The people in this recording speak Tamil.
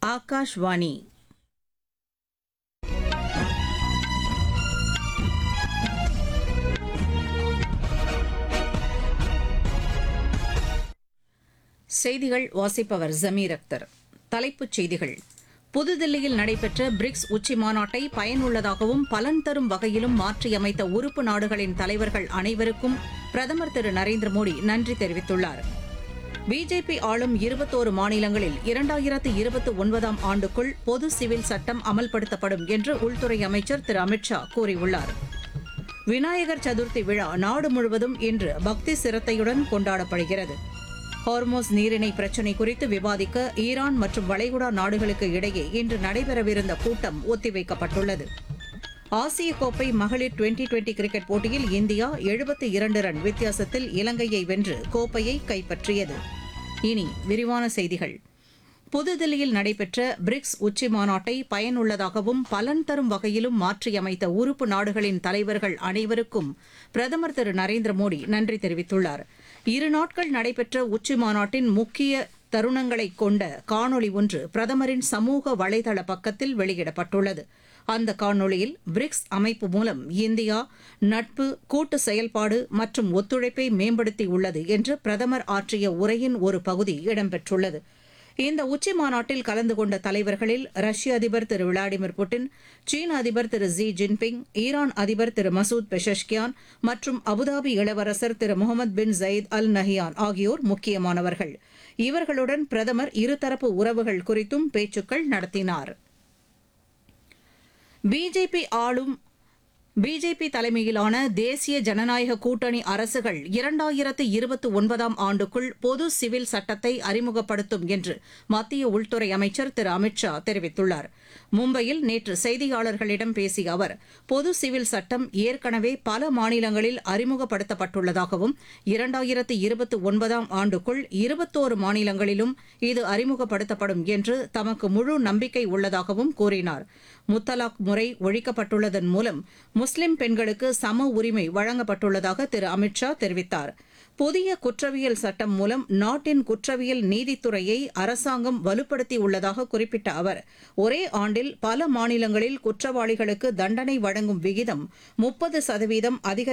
ஆகாஷ்வாணி செய்திகள் வாசிப்பவர் ஜமீர் அக்தர் தலைப்புச் செய்திகள் புதுதில்லியில் நடைபெற்ற பிரிக்ஸ் உச்சி மாநாட்டை பயனுள்ளதாகவும் பலன் தரும் வகையிலும் மாற்றியமைத்த உறுப்பு நாடுகளின் தலைவர்கள் அனைவருக்கும் பிரதமர் திரு நரேந்திர மோடி நன்றி தெரிவித்துள்ளார் பிஜேபி ஆளும் இருபத்தோரு மாநிலங்களில் இரண்டாயிரத்து இருபத்தி ஒன்பதாம் ஆண்டுக்குள் பொது சிவில் சட்டம் அமல்படுத்தப்படும் என்று உள்துறை அமைச்சர் திரு அமித் ஷா கூறியுள்ளார் விநாயகர் சதுர்த்தி விழா நாடு முழுவதும் இன்று பக்தி சிரத்தையுடன் கொண்டாடப்படுகிறது ஹார்மோஸ் நீரிணை பிரச்சினை குறித்து விவாதிக்க ஈரான் மற்றும் வளைகுடா நாடுகளுக்கு இடையே இன்று நடைபெறவிருந்த கூட்டம் ஒத்திவைக்கப்பட்டுள்ளது ஆசிய கோப்பை மகளிர் டுவெண்டி டுவெண்டி கிரிக்கெட் போட்டியில் இந்தியா எழுபத்தி இரண்டு ரன் வித்தியாசத்தில் இலங்கையை வென்று கோப்பையை கைப்பற்றியது இனி விரிவான செய்திகள் புதுதில்லியில் நடைபெற்ற பிரிக்ஸ் உச்சி மாநாட்டை பயனுள்ளதாகவும் பலன் தரும் வகையிலும் மாற்றியமைத்த உறுப்பு நாடுகளின் தலைவர்கள் அனைவருக்கும் பிரதமர் திரு நரேந்திர மோடி நன்றி தெரிவித்துள்ளார் இரு நாட்கள் நடைபெற்ற உச்சி மாநாட்டின் முக்கிய தருணங்களை கொண்ட காணொளி ஒன்று பிரதமரின் சமூக வலைதள பக்கத்தில் வெளியிடப்பட்டுள்ளது அந்த காணொளியில் பிரிக்ஸ் அமைப்பு மூலம் இந்தியா நட்பு கூட்டு செயல்பாடு மற்றும் ஒத்துழைப்பை மேம்படுத்தியுள்ளது என்று பிரதமர் ஆற்றிய உரையின் ஒரு பகுதி இடம்பெற்றுள்ளது இந்த உச்சி மாநாட்டில் கலந்து கொண்ட தலைவர்களில் ரஷ்ய அதிபர் திரு விளாடிமிர் புட்டின் சீன அதிபர் திரு ஜி ஜின்பிங் ஈரான் அதிபர் திரு மசூத் பெஷஷ்கியான் மற்றும் அபுதாபி இளவரசர் திரு முகமது பின் ஜயீத் அல் நஹியான் ஆகியோர் முக்கியமானவர்கள் இவர்களுடன் பிரதமர் இருதரப்பு உறவுகள் குறித்தும் பேச்சுக்கள் நடத்தினார் பிஜேபி ஆளும் பிஜேபி தலைமையிலான தேசிய ஜனநாயக கூட்டணி அரசுகள் இரண்டாயிரத்து இருபத்தி ஒன்பதாம் ஆண்டுக்குள் பொது சிவில் சட்டத்தை அறிமுகப்படுத்தும் என்று மத்திய உள்துறை அமைச்சர் திரு அமித் ஷா தெரிவித்துள்ளார் மும்பையில் நேற்று செய்தியாளர்களிடம் பேசிய அவர் பொது சிவில் சட்டம் ஏற்கனவே பல மாநிலங்களில் அறிமுகப்படுத்தப்பட்டுள்ளதாகவும் இரண்டாயிரத்து இருபத்தி ஒன்பதாம் ஆண்டுக்குள் இருபத்தோரு மாநிலங்களிலும் இது அறிமுகப்படுத்தப்படும் என்று தமக்கு முழு நம்பிக்கை உள்ளதாகவும் கூறினார் முத்தலாக் முறை ஒழிக்கப்பட்டுள்ளதன் மூலம் முஸ்லிம் பெண்களுக்கு சம உரிமை வழங்கப்பட்டுள்ளதாக திரு அமித் ஷா தெரிவித்தார் புதிய குற்றவியல் சட்டம் மூலம் நாட்டின் குற்றவியல் நீதித்துறையை அரசாங்கம் வலுப்படுத்தியுள்ளதாக குறிப்பிட்ட அவர் ஒரே ஆண்டில் பல மாநிலங்களில் குற்றவாளிகளுக்கு தண்டனை வழங்கும் விகிதம் முப்பது சதவீதம் அதிகரித்துள்ளதாக